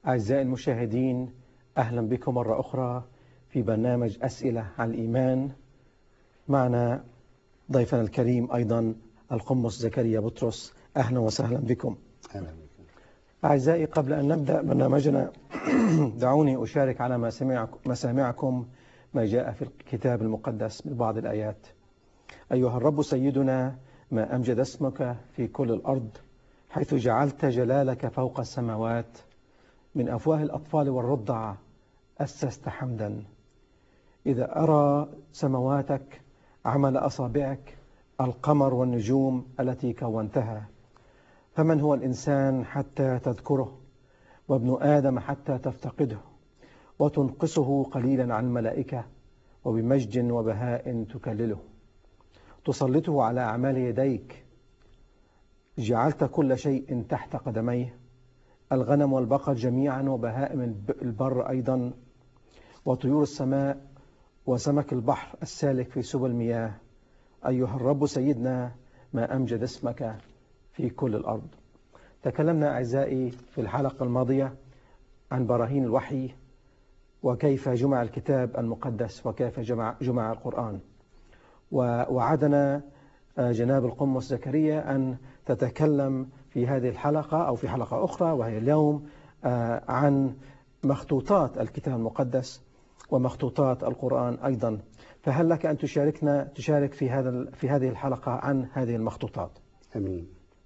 أعزائي المشاهدين أهلا بكم مرة أخرى في برنامج أسئلة عن الإيمان معنا ضيفنا الكريم أيضا القمص زكريا بطرس أهلا وسهلا بكم أهلا بكم أعزائي قبل أن نبدأ برنامجنا دعوني أشارك على مسامعكم ما جاء في الكتاب المقدس من بعض الآيات أيها الرب سيدنا ما أمجد اسمك في كل الأرض حيث جعلت جلالك فوق السماوات من أفواه الأطفال والرضع أسست حمدا إذا أرى سمواتك عمل أصابعك القمر والنجوم التي كونتها فمن هو الإنسان حتى تذكره وابن آدم حتى تفتقده وتنقصه قليلا عن ملائكة وبمجد وبهاء تكلله تسلطه على أعمال يديك جعلت كل شيء تحت قدميه الغنم والبقر جميعا وبهائم البر أيضا وطيور السماء وسمك البحر السالك في سبل المياه أيها الرب سيدنا ما أمجد اسمك في كل الأرض تكلمنا أعزائي في الحلقة الماضية عن براهين الوحي وكيف جمع الكتاب المقدس وكيف جمع, جمع القرآن ووعدنا جناب القمص زكريا أن تتكلم في هذه الحلقة أو في حلقة أخرى وهي اليوم عن مخطوطات الكتاب المقدس ومخطوطات القرآن أيضا فهل لك أن تشاركنا تشارك في هذا في هذه الحلقة عن هذه المخطوطات أمين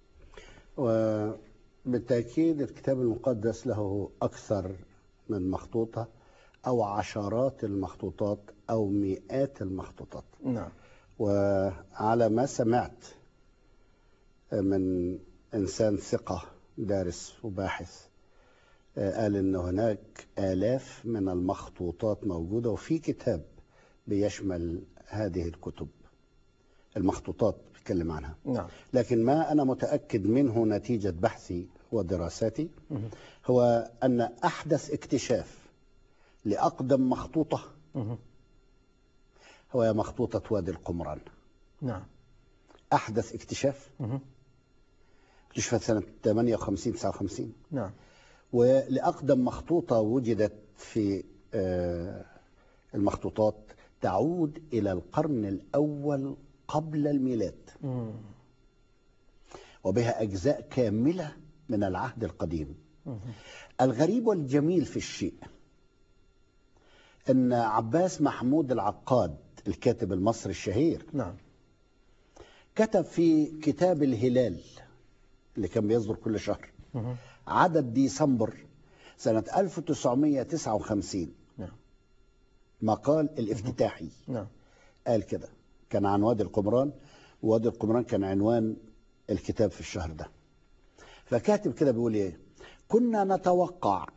وبالتأكيد الكتاب المقدس له أكثر من مخطوطة أو عشرات المخطوطات أو مئات المخطوطات نعم وعلى ما سمعت من إنسان ثقة دارس وباحث قال إن هناك آلاف من المخطوطات موجودة وفي كتاب بيشمل هذه الكتب المخطوطات بتكلم عنها نعم لكن ما أنا متأكد منه نتيجة بحثي ودراساتي هو أن أحدث اكتشاف لأقدم مخطوطة هو مخطوطة وادي القمران نعم أحدث اكتشاف اكتشفت سنة 58 59 نعم ولأقدم مخطوطة وجدت في المخطوطات تعود إلى القرن الأول قبل الميلاد مم. وبها أجزاء كاملة من العهد القديم الغريب والجميل في الشيء أن عباس محمود العقاد الكاتب المصري الشهير نعم كتب في كتاب الهلال اللي كان بيصدر كل شهر مم. عدد ديسمبر سنة 1959 نعم مقال الافتتاحي نعم قال كده كان عن وادي القمران ووادي القمران كان عنوان الكتاب في الشهر ده فكاتب كده بيقول ايه كنا نتوقع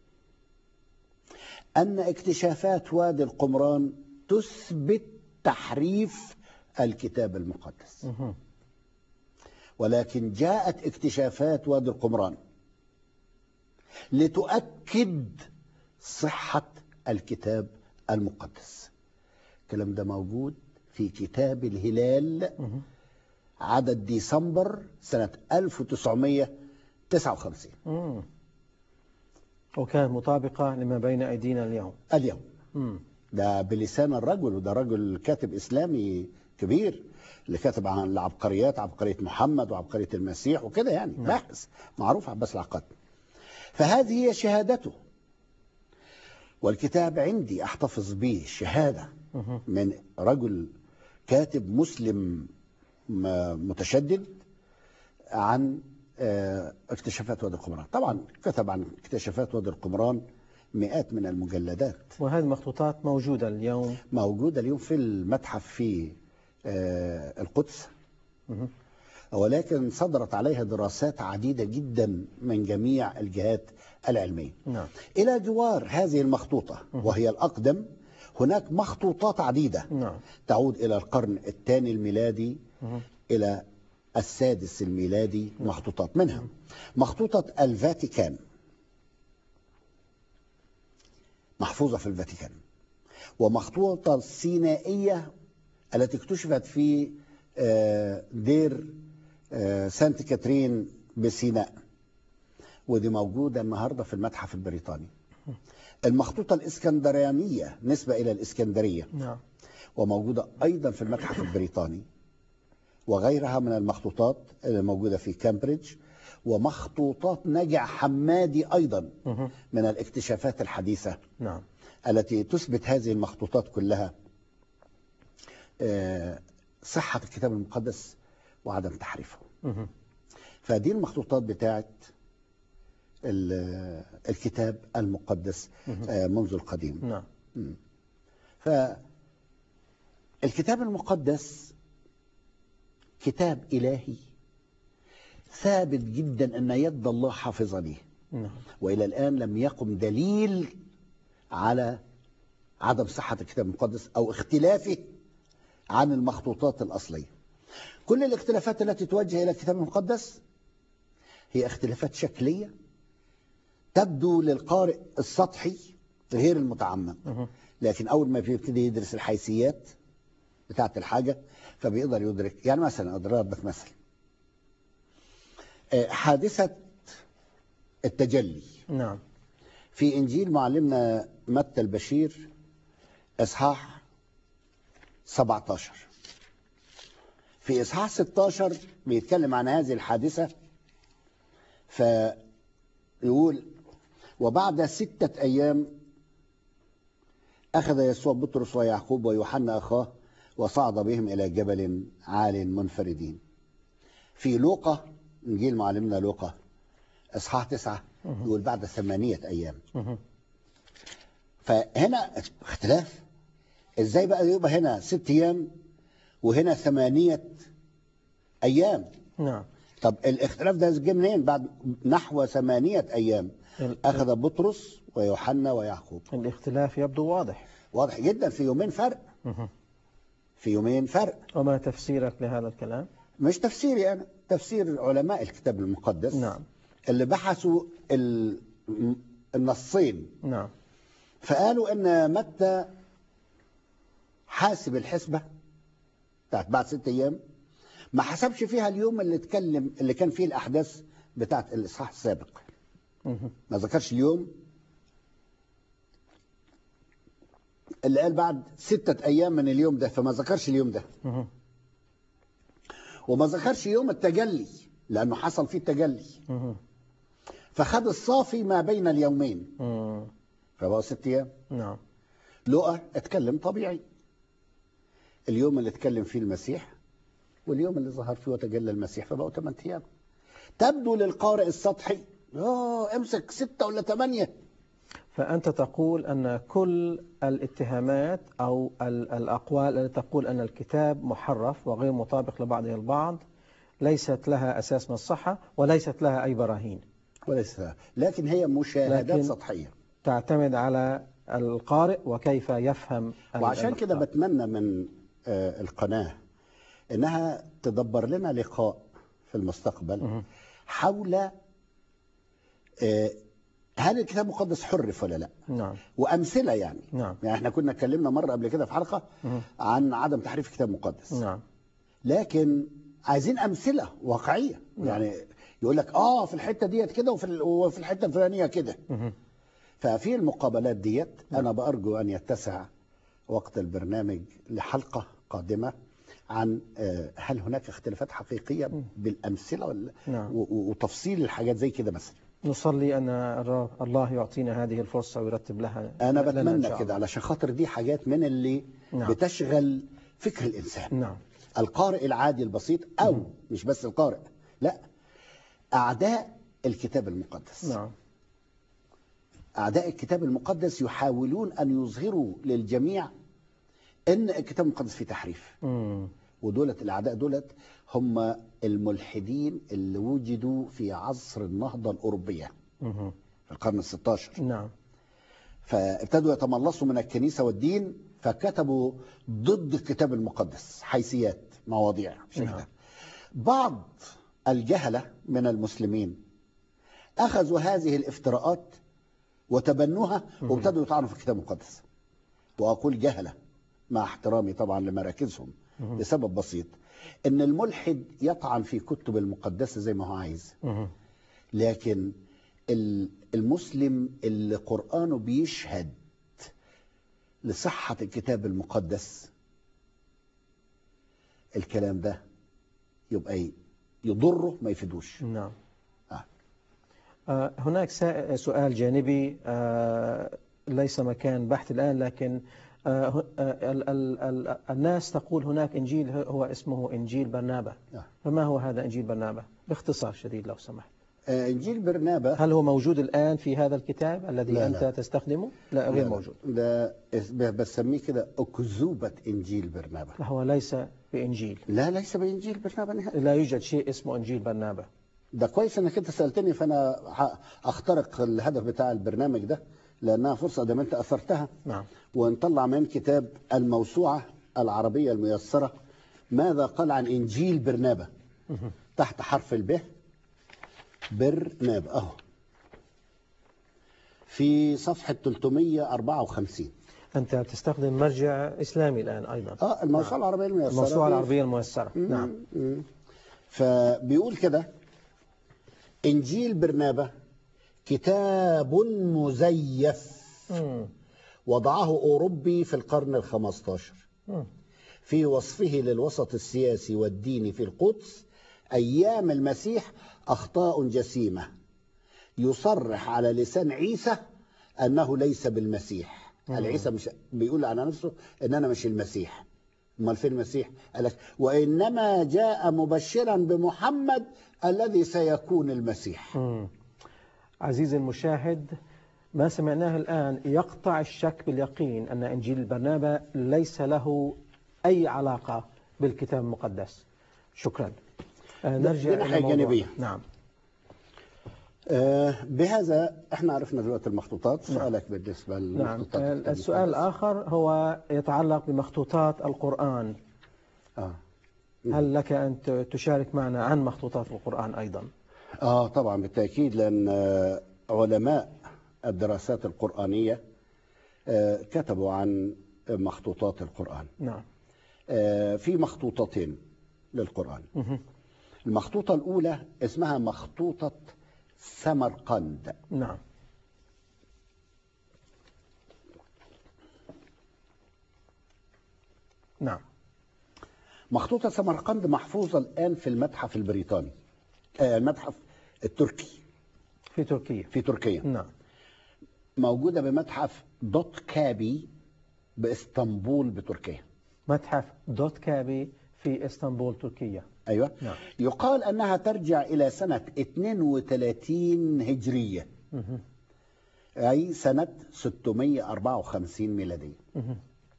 أن اكتشافات وادي القمران تثبت تحريف الكتاب المقدس مم. ولكن جاءت اكتشافات وادي القمران لتؤكد صحة الكتاب المقدس الكلام ده موجود في كتاب الهلال مم. عدد ديسمبر سنة 1959 مم. وكانت مطابقة لما بين أيدينا اليوم اليوم مم. ده بلسان الرجل وده رجل كاتب إسلامي كبير اللي كاتب عن العبقريات عبقرية محمد وعبقرية المسيح وكده يعني نعم. باحث معروف عباس العقاد فهذه هي شهادته والكتاب عندي أحتفظ به شهادة مم. من رجل كاتب مسلم م- متشدد عن آه، اكتشافات وادي القمران طبعا كتب عن اكتشافات وادي القمران مئات من المجلدات وهذه المخطوطات موجودة اليوم موجودة اليوم في المتحف في آه، القدس مم. ولكن صدرت عليها دراسات عديدة جدا من جميع الجهات العلمية نعم إلى جوار هذه المخطوطة وهي الأقدم هناك مخطوطات عديدة نعم تعود إلى القرن الثاني الميلادي مم. إلى السادس الميلادي مخطوطات منها مخطوطة الفاتيكان محفوظة في الفاتيكان ومخطوطة السينائية التي اكتشفت في آه، دير آه، سانت كاترين بسيناء ودي موجودة النهاردة في المتحف البريطاني المخطوطة الإسكندرانية نسبة إلى الإسكندرية نعم وموجودة أيضا في المتحف البريطاني وغيرها من المخطوطات اللي موجودة في كامبريدج ومخطوطات نجع حمادي أيضا مهم. من الاكتشافات الحديثة نعم التي تثبت هذه المخطوطات كلها آه، صحة الكتاب المقدس وعدم تحريفه مهم. فدي المخطوطات بتاعت ال- الكتاب المقدس آه، منذ القديم نعم فالكتاب المقدس كتاب إلهي ثابت جدا أن يد الله حافظة ليه نعم وإلى الآن لم يقم دليل على عدم صحة الكتاب المقدس أو اختلافه عن المخطوطات الأصلية كل الاختلافات التي توجه إلى الكتاب المقدس هي اختلافات شكلية تبدو للقارئ السطحي غير المتعمق مهم. لكن أول ما بيبتدي يدرس الحيثيات بتاعة الحاجة فبيقدر يدرك يعني مثلا أضرب لك مثل آه، حادثة التجلي نعم في إنجيل معلمنا متى البشير إصحاح 17 في إصحاح 16 بيتكلم عن هذه الحادثة فيقول وبعد ستة أيام أخذ يسوع بطرس ويعقوب ويوحنا أخاه وصعد بهم إلى جبل عال منفردين في لوقا إنجيل معلمنا لوقا إصحاح تسعة يقول بعد ثمانية أيام مهم. فهنا اختلاف ازاي بقى يبقى هنا ست ايام وهنا ثمانية ايام نعم طب الاختلاف ده جه منين بعد نحو ثمانية ايام ال- اخذ بطرس ويوحنا ويعقوب الاختلاف يبدو واضح واضح جدا في يومين فرق مهم. في يومين فرق وما تفسيرك لهذا الكلام مش تفسيري انا تفسير علماء الكتاب المقدس نعم اللي بحثوا ال- النصين نعم فقالوا ان متى حاسب الحسبه بتاعت بعد ست ايام ما حسبش فيها اليوم اللي اتكلم اللي كان فيه الاحداث بتاعت الاصحاح السابق مهم. ما ذكرش اليوم اللي قال بعد ستة أيام من اليوم ده فما ذكرش اليوم ده مهم. وما ذكرش يوم التجلي لأنه حصل فيه التجلي مهم. فخد الصافي ما بين اليومين مم. فبقوا ست أيام نعم لقى اتكلم طبيعي اليوم اللي اتكلم فيه المسيح واليوم اللي ظهر فيه وتجلى المسيح فبقوا 8 ايام تبدو للقارئ السطحي اه امسك ستة ولا ثمانية فأنت تقول أن كل الاتهامات أو ال- الأقوال التي تقول أن الكتاب محرف وغير مطابق لبعضه البعض ليست لها أساس من الصحة وليست لها أي براهين وليس لكن هي مشاهدات لكن- سطحية تعتمد على القارئ وكيف يفهم ال- وعشان كده الأخطاء. بتمنى من آه، القناة انها تدبر لنا لقاء في المستقبل مهم. حول آه، هل الكتاب المقدس حرف ولا لا نعم وامثله يعني نعم يعني احنا كنا اتكلمنا مره قبل كده في حلقه مهم. عن عدم تحريف الكتاب المقدس نعم لكن عايزين امثله واقعيه نعم. يعني يقول لك اه في الحته ديت كده وفي ال- وفي الحته الفلانيه كده مهم. ففي المقابلات ديت انا بارجو ان يتسع وقت البرنامج لحلقه قادمه عن آه، هل هناك اختلافات حقيقيه بالامثله ولا نعم. و- و- وتفصيل الحاجات زي كده مثلا نصلي أن الر- الله يعطينا هذه الفرصة ويرتب لها انا لنا إن بتمنى شاء كده الله. علشان خاطر دي حاجات من اللي نعم. بتشغل فكر الانسان نعم القارئ العادي البسيط او مش بس القارئ لا اعداء الكتاب المقدس نعم اعداء الكتاب المقدس يحاولون ان يظهروا للجميع ان الكتاب المقدس فيه تحريف مم. ودولت الاعداء دولت هم الملحدين اللي وجدوا في عصر النهضه الاوروبيه مهم. في القرن ال16 نعم فابتدوا يتملصوا من الكنيسه والدين فكتبوا ضد الكتاب المقدس حيثيات مواضيع بالشكل نعم. ده. بعض الجهله من المسلمين اخذوا هذه الافتراءات وتبنوها وابتدوا يطعنوا في الكتاب المقدس واقول جهله مع احترامي طبعا لمراكزهم لسبب بسيط ان الملحد يطعن في كتب المقدسه زي ما هو عايز مهم. لكن ال- المسلم اللي قرآنه بيشهد لصحة الكتاب المقدس الكلام ده يبقى ايه يضره ما يفيدوش نعم آه. آه، هناك سا- سؤال جانبي آه، ليس مكان بحث الآن لكن آه، ه- آه، ال- ال- ال- الناس تقول هناك إنجيل هو اسمه إنجيل برنابة آه. فما هو هذا إنجيل برنابة باختصار شديد لو سمحت آه، انجيل برنابا هل هو موجود الآن في هذا الكتاب الذي لا، أنت لا. تستخدمه لا غير موجود ده اس- ب- بسميه كده أكذوبة إنجيل برنابا لا هو ليس بإنجيل لا ليس بإنجيل برنابا نهائي لا يوجد شيء اسمه إنجيل برنابة ده كويس انك انت سالتني فانا ه- اخترق الهدف بتاع البرنامج ده لانها فرصه ده ما انت اثرتها نعم ونطلع من كتاب الموسوعه العربيه الميسره ماذا قال عن انجيل برنابا تحت حرف الب برنابا اهو في صفحه 354 أنت تستخدم مرجع إسلامي الآن أيضا اه الموسوعه العربيه الميسره الموسوعة في- العربية الميسرة نعم مم. فبيقول كده انجيل برنابا كتاب مزيف مم. وضعه اوروبي في القرن الخمسطاشر مم. في وصفه للوسط السياسي والديني في القدس ايام المسيح اخطاء جسيمه يصرح على لسان عيسى انه ليس بالمسيح العيسى مش بيقول على نفسه ان انا مش المسيح امال فين المسيح قال لك وانما جاء مبشرا بمحمد الذي سيكون المسيح مم. عزيزي المشاهد ما سمعناه الآن يقطع الشك باليقين أن إنجيل برنابا ليس له أي علاقة بالكتاب المقدس شكرا آه، نرجع دي ناحية إلى موضوع. جانبية. نعم آه بهذا احنا عرفنا دلوقتي المخطوطات سؤالك بالنسبه نعم للمخطوطات آه، الكتاب السؤال المقدس. الآخر هو يتعلق بمخطوطات القرآن اه هل لك أن ت- تشارك معنا عن مخطوطات القرآن أيضا اه طبعا بالتاكيد لان آه، علماء الدراسات القرانيه آه، كتبوا عن مخطوطات القران نعم آه، في مخطوطتين للقران مهم. المخطوطه الاولى اسمها مخطوطه سمرقند نعم نعم مخطوطه سمرقند محفوظه الان في المتحف البريطاني آه، المتحف التركي في تركيا في تركيا نعم موجوده بمتحف دوت كابي باسطنبول بتركيا متحف دوت كابي في اسطنبول تركيا ايوه نعم. يقال انها ترجع الى سنه 32 هجريه مهم. اي سنه 654 ميلاديه مهم.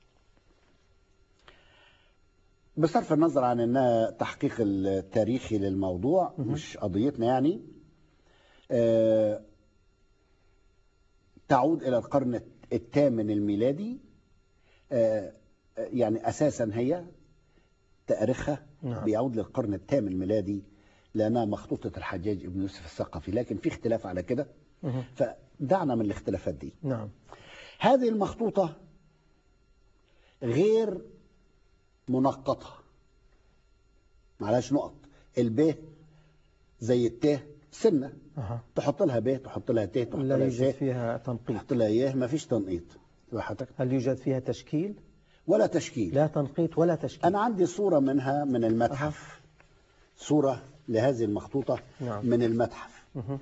بصرف النظر عن انها تحقيق التاريخي للموضوع مش قضيتنا يعني آه، تعود الى القرن الثامن الميلادي آه، يعني اساسا هي تاريخها نعم. بيعود للقرن الثامن الميلادي لانها مخطوطه الحجاج ابن يوسف الثقفي لكن في اختلاف على كده مهم. فدعنا من الاختلافات دي نعم هذه المخطوطة غير منقطة معلهاش نقط الب زي الت سنة أها. تحط لها ب تحط لها ت تحط لا لها يوجد س فيها تنقيط تحط لها ي ما فيش تنقيط راحتك هل يوجد فيها تشكيل ولا تشكيل لا تنقيط ولا تشكيل أنا عندي صورة منها من المتحف صورة لهذه المخطوطة نعم. من المتحف مهم.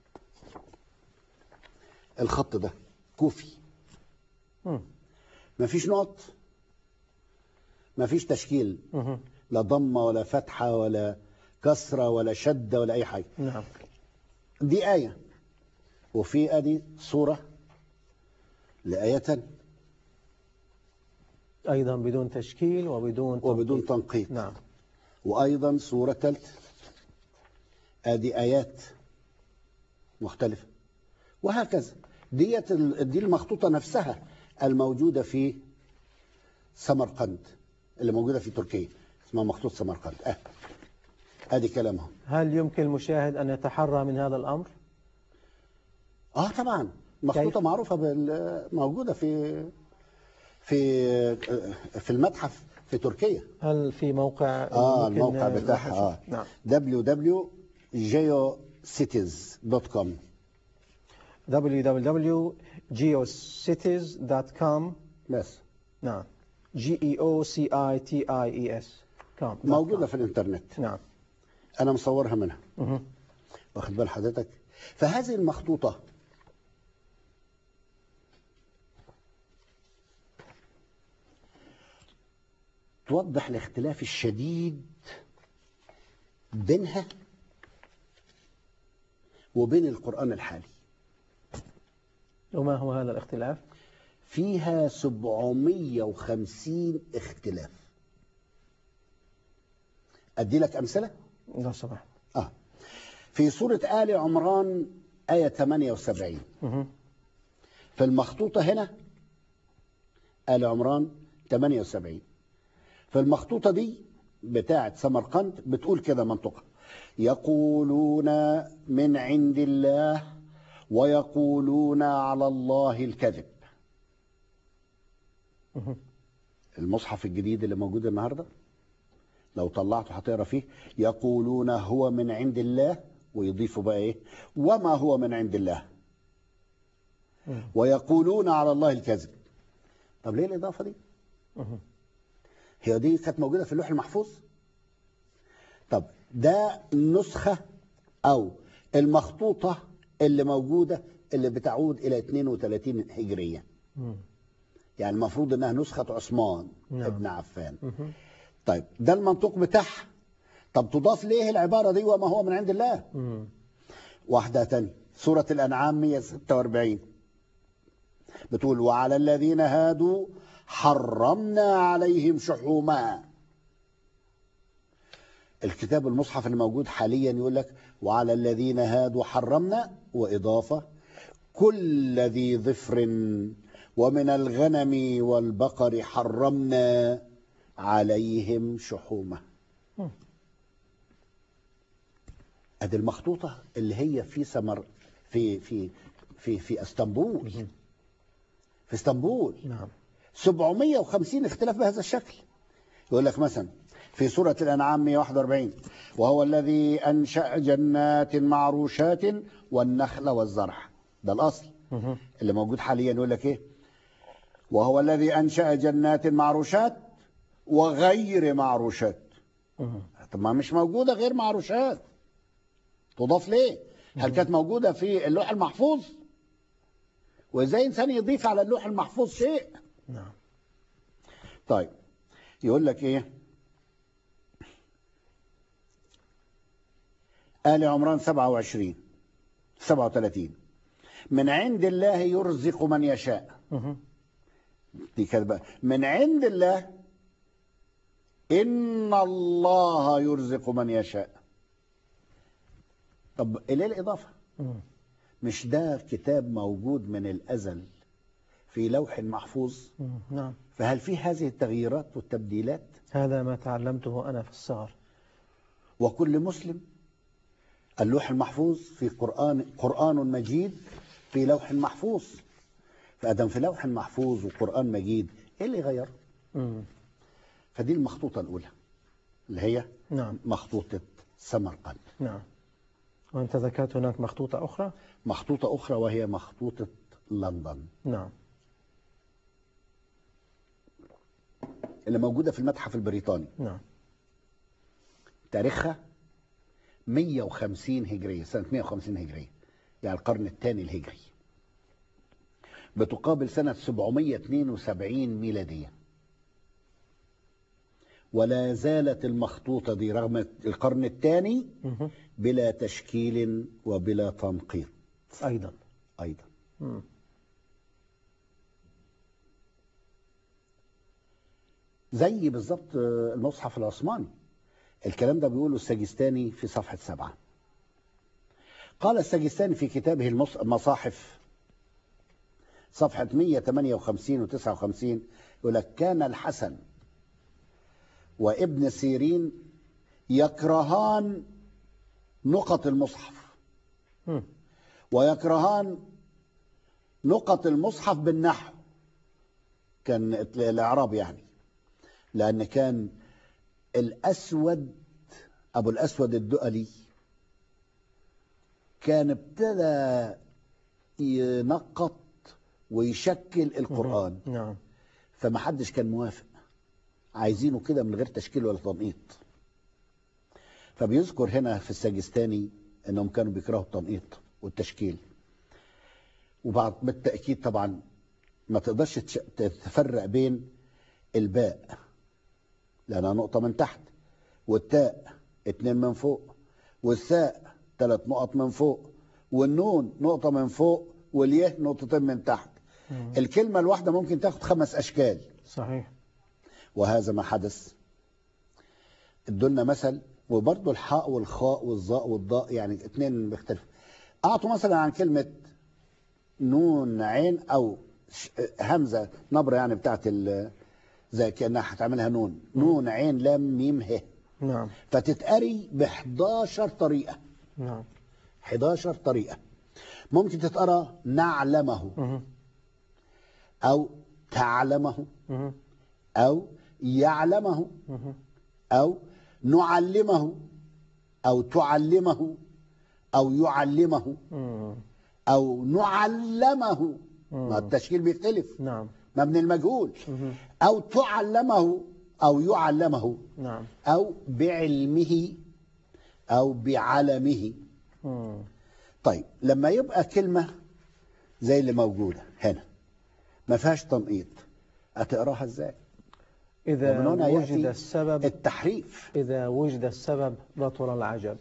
الخط ده كوفي مم. ما فيش نقط ما فيش تشكيل مهم. لا ضمه ولا فتحه ولا كسره ولا شده ولا اي حاجه نعم دي ايه وفي ادي صوره لايه تانية أيضا بدون تشكيل وبدون تنقيط. وبدون تنقيط نعم وايضا صوره ثالثه ادي ايات مختلفه وهكذا ديت ال- دي المخطوطه نفسها الموجوده في سمرقند اللي موجوده في تركيا اسمها مخطوط سمرقند اه ادي كلامهم هل يمكن المشاهد أن يتحرى من هذا الأمر اه طبعا مخطوطه كيف؟ معروفه بال- موجوده في في في المتحف في تركيا هل في موقع اه ممكن الموقع الواحد بتاعها اه يشوف؟ نعم www.geocities.com www.geocities.com بس نعم G E O C I T I E S com موجودة في الإنترنت نعم أنا مصورها منها مهم. واخد بال حضرتك فهذه المخطوطة توضح الاختلاف الشديد بينها وبين القرآن الحالي وما هو هذا الاختلاف؟ فيها 750 اختلاف أدي لك أمثلة لو سمحت آه. في سورة آل عمران آية 78 مهم. في المخطوطة هنا آل عمران 78 في المخطوطة دي بتاعة سمرقند بتقول كده منطقة يقولون من عند الله ويقولون على الله الكذب مهم. المصحف الجديد اللي موجود النهاردة لو طلعته هتقرا فيه يقولون هو من عند الله ويضيفوا بقى ايه وما هو من عند الله مم. ويقولون على الله الكذب طب ليه الإضافة دي مهم. هي دي كانت موجودة في اللوح المحفوظ طب ده نسخة أو المخطوطة اللي موجودة اللي بتعود إلى 32 هجرية مم. يعني المفروض إنها نسخة عثمان نعم. ابن عفان مهم. طيب ده المنطوق بتاعها طب تضاف ليه العبارة دي وما هو من عند الله مم. واحدة تانية سورة الأنعام 146 بتقول وعلى الذين هادوا حرمنا عليهم شحوما الكتاب المصحف اللي موجود حاليا يقول لك وعلى الذين هادوا حرمنا وإضافة كل ذي ظفر ومن الغنم والبقر حرمنا عليهم شحومه مم. ادي المخطوطه اللي هي في سمر في في في في اسطنبول مهم. في اسطنبول نعم 750 اختلاف بهذا الشكل يقول لك مثلا في سورة الأنعام 141 وهو الذي أنشأ جنات معروشات والنخل والزرع ده الأصل مهم. اللي موجود حاليا يقول لك إيه وهو الذي أنشأ جنات معروشات وغير معروشات مهم. طب ما مش موجودة غير معروشات تضاف ليه هل كانت موجودة في اللوح المحفوظ وازاي انسان يضيف على اللوح المحفوظ شيء نعم طيب يقول لك ايه آل عمران 27 37 من عند الله يرزق من يشاء مهم. دي كده بقى من عند الله إن الله يرزق من يشاء طب ليه الإضافة مم. مش ده كتاب موجود من الأزل في لوح محفوظ مم. نعم فهل في هذه التغييرات والتبديلات هذا ما تعلمته أنا في الصغر وكل مسلم اللوح المحفوظ في قرآن قرآن مجيد في لوح محفوظ فأدم في لوح محفوظ وقرآن مجيد إيه اللي غير مم. فدي المخطوطة الأولى اللي هي نعم مخطوطة سمرقند نعم وأنت ذكرت هناك مخطوطة أخرى مخطوطة أخرى وهي مخطوطة لندن نعم اللي موجودة في المتحف البريطاني نعم تاريخها 150 هجرية سنة 150 هجرية يعني القرن الثاني الهجري بتقابل سنة 772 ميلادية ولا زالت المخطوطة دي رغم القرن الثاني مهم. بلا تشكيل وبلا تنقيط أيضا أيضا مم. زي بالظبط المصحف العثماني الكلام ده بيقوله السجستاني في صفحة سبعة قال السجستاني في كتابه المص- المصاحف صفحة 158 و 59 يقول لك كان الحسن وابن سيرين يكرهان نقط المصحف مم. ويكرهان نقط المصحف بالنحو كان الإعراب يعني لأن كان الأسود أبو الأسود الدؤلي كان ابتدى ينقط ويشكل القرآن نعم فما حدش كان موافق عايزينه كده من غير تشكيل ولا تنقيط فبيذكر هنا في السجستاني انهم كانوا بيكرهوا التنقيط والتشكيل وبعد بالتاكيد طبعا ما تقدرش تش- تفرق بين الباء لانها نقطه من تحت والتاء اتنين من فوق والثاء ثلاث نقط من فوق والنون نقطه من فوق والياء نقطتين من تحت مم. الكلمه الواحده ممكن تاخد خمس اشكال صحيح وهذا ما حدث ادولنا مثل وبرضه الحاء والخاء والظاء والضاء يعني اثنين بيختلفوا اعطوا مثلا عن كلمه نون عين او ش- همزه نبره يعني بتاعت ال- زي كانها هتعملها نون نون عين لام ميم ه نعم فتتقري ب 11 طريقه نعم 11 طريقه ممكن تتقرا نعلمه مهم. او تعلمه مهم. او يعلمه مهم. أو نعلمه أو تعلمه أو يعلمه مم. أو نعلمه ما التشكيل بيختلف نعم مبني المجهول مهم. أو تعلمه أو يعلمه نعم أو بعلمه أو بعلمه مم. طيب لما يبقى كلمة زي اللي موجودة هنا ما فيهاش تنقيط هتقراها ازاي إذا ومن هنا وجد يأتي السبب التحريف إذا وجد السبب بطل العجب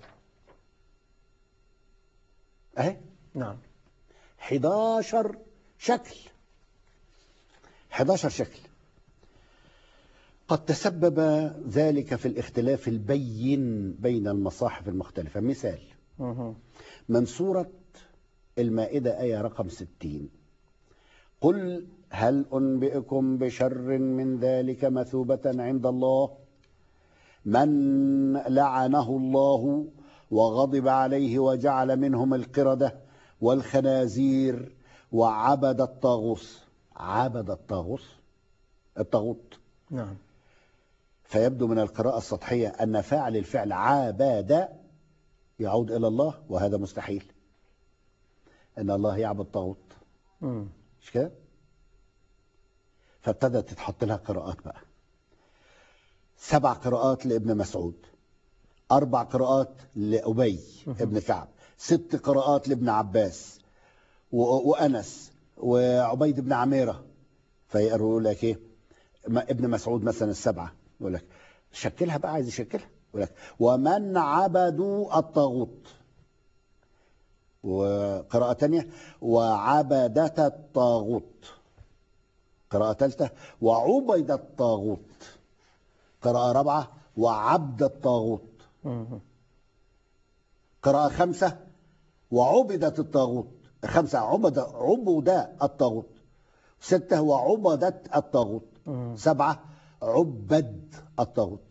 اهي نعم 11 شكل 11 شكل قد تسبب ذلك في الاختلاف البين بين المصاحف المختلفة مثال مهم. من سورة المائدة آية رقم 60 قل هل أنبئكم بشر من ذلك مثوبة عند الله من لعنه الله وغضب عليه وجعل منهم القردة والخنازير وعبد الطاغوت عبد الطاغوت الطاغوت نعم فيبدو من القراءة السطحية أن فاعل الفعل عبد يعود إلى الله وهذا مستحيل أن الله يعبد طاغوت مم. مش كده؟ فابتدت تتحط لها قراءات بقى سبع قراءات لابن مسعود أربع قراءات لأبي ابن كعب ست قراءات لابن عباس و- وأنس وعبيد بن عميرة فيقروا لك إيه ما- ابن مسعود مثلا السبعة يقول لك شكلها بقى عايز يشكلها يقول لك ومن عبدوا الطاغوت وقراءة تانية وعبدة الطاغوت قراءة ثالثة وعبد الطاغوت قراءة رابعة وعبد الطاغوت مهم. قراءة خمسة وعبدت الطاغوت خمسة عبد عبد الطاغوت ستة وعبدت الطاغوت مم. سبعة عبد الطاغوت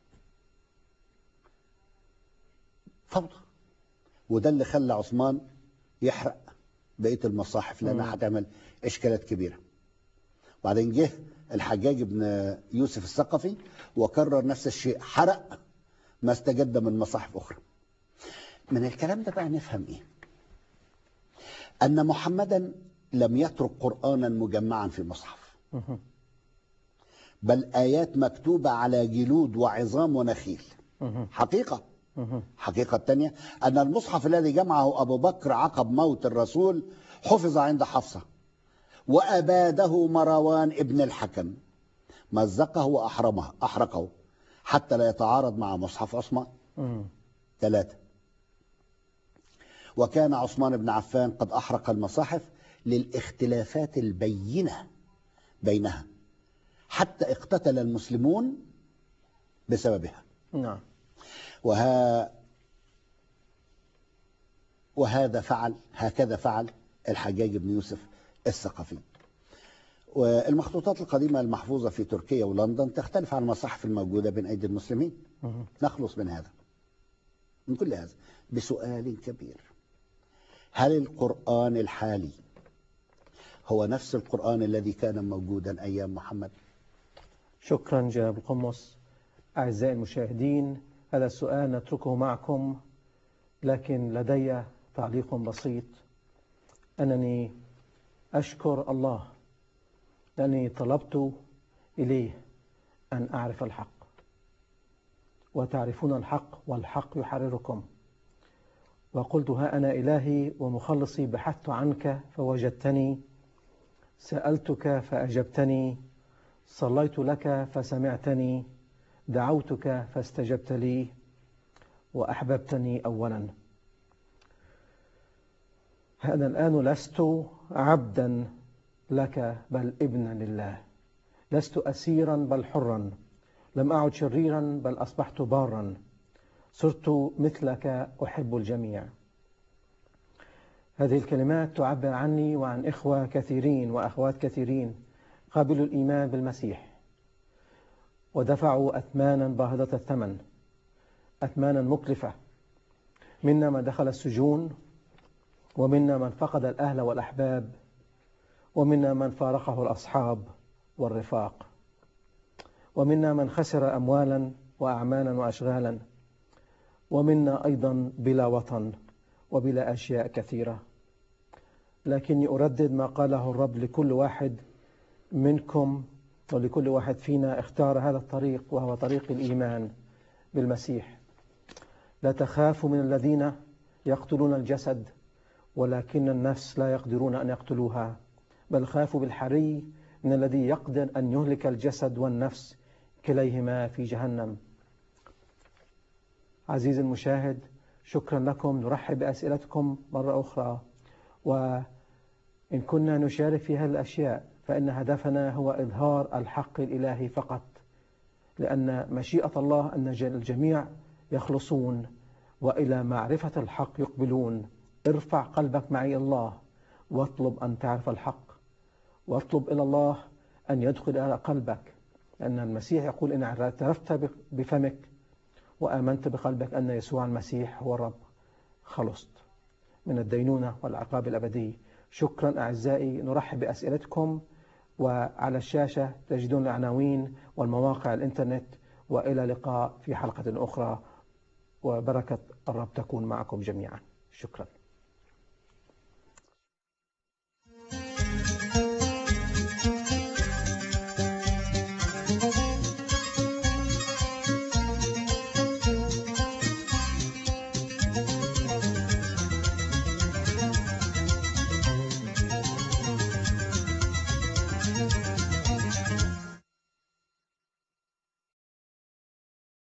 فوضى وده اللي خلى عثمان يحرق بقية المصاحف لأنها هتعمل إشكالات كبيرة بعدين جه الحجاج بن يوسف الثقفي وكرر نفس الشيء حرق ما استجد من مصاحف أخرى من الكلام ده بقى نفهم إيه أن محمدا لم يترك قرآنا مجمعا في مصحف مهم. بل آيات مكتوبة على جلود وعظام ونخيل مهم. حقيقة مهم. حقيقة تانية أن المصحف الذي جمعه أبو بكر عقب موت الرسول حفظ عند حفصة وأباده مروان ابن الحكم مزقه وأحرمه أحرقه حتى لا يتعارض مع مصحف عثمان مم. ثلاثة وكان عثمان بن عفان قد أحرق المصاحف للاختلافات البينة بينها حتى اقتتل المسلمون بسببها نعم وها وهذا فعل هكذا فعل الحجاج بن يوسف الثقفي والمخطوطات القديمة المحفوظة في تركيا ولندن تختلف عن المصاحف الموجودة بين أيدي المسلمين مهم. نخلص من هذا من كل هذا بسؤال كبير هل القرآن الحالي هو نفس القرآن الذي كان موجودا أيام محمد شكرا جناب القمص أعزائي المشاهدين هذا السؤال نتركه معكم لكن لدي تعليق بسيط أنني أشكر الله لأني طلبت إليه أن أعرف الحق وتعرفون الحق والحق يحرركم وقلت ها أنا إلهي ومخلصي بحثت عنك فوجدتني سألتك فأجبتني صليت لك فسمعتني دعوتك فاستجبت لي وأحببتني أولا أنا الآن لست عبدا لك بل ابنا لله لست أسيرا بل حرا لم أعد شريرا بل أصبحت بارا صرت مثلك أحب الجميع هذه الكلمات تعبر عني وعن إخوة كثيرين وأخوات كثيرين قابلوا الإيمان بالمسيح ودفعوا أثمانا باهظة الثمن أثمانا مكلفة منا من دخل السجون ومنا من فقد الأهل والأحباب ومنا من فارقه الأصحاب والرفاق ومنا من خسر أموالا وأعمالا وأشغالا ومنا أيضا بلا وطن وبلا أشياء كثيرة لكني أردد ما قاله الرب لكل واحد منكم ولكل واحد فينا اختار هذا الطريق وهو طريق الإيمان بالمسيح لا تخافوا من الذين يقتلون الجسد ولكن النفس لا يقدرون أن يقتلوها بل خافوا بالحري من الذي يقدر أن يهلك الجسد والنفس كليهما في جهنم عزيزي المشاهد شكرا لكم نرحب بأسئلتكم مرة أخرى وإن كنا نشارك في هذه الأشياء فإن هدفنا هو إظهار الحق الإلهي فقط لأن مشيئة الله أن الجميع يخلصون وإلى معرفة الحق يقبلون ارفع قلبك معي الله واطلب أن تعرف الحق واطلب إلى الله أن يدخل إلى قلبك لأن المسيح يقول إن اعترفت بفمك وآمنت بقلبك أن يسوع المسيح هو الرب خلصت من الدينونة والعقاب الأبدي شكرا أعزائي نرحب بأسئلتكم وعلى الشاشة تجدون العناوين والمواقع الإنترنت وإلى لقاء في حلقة أخرى وبركة الرب تكون معكم جميعا شكرا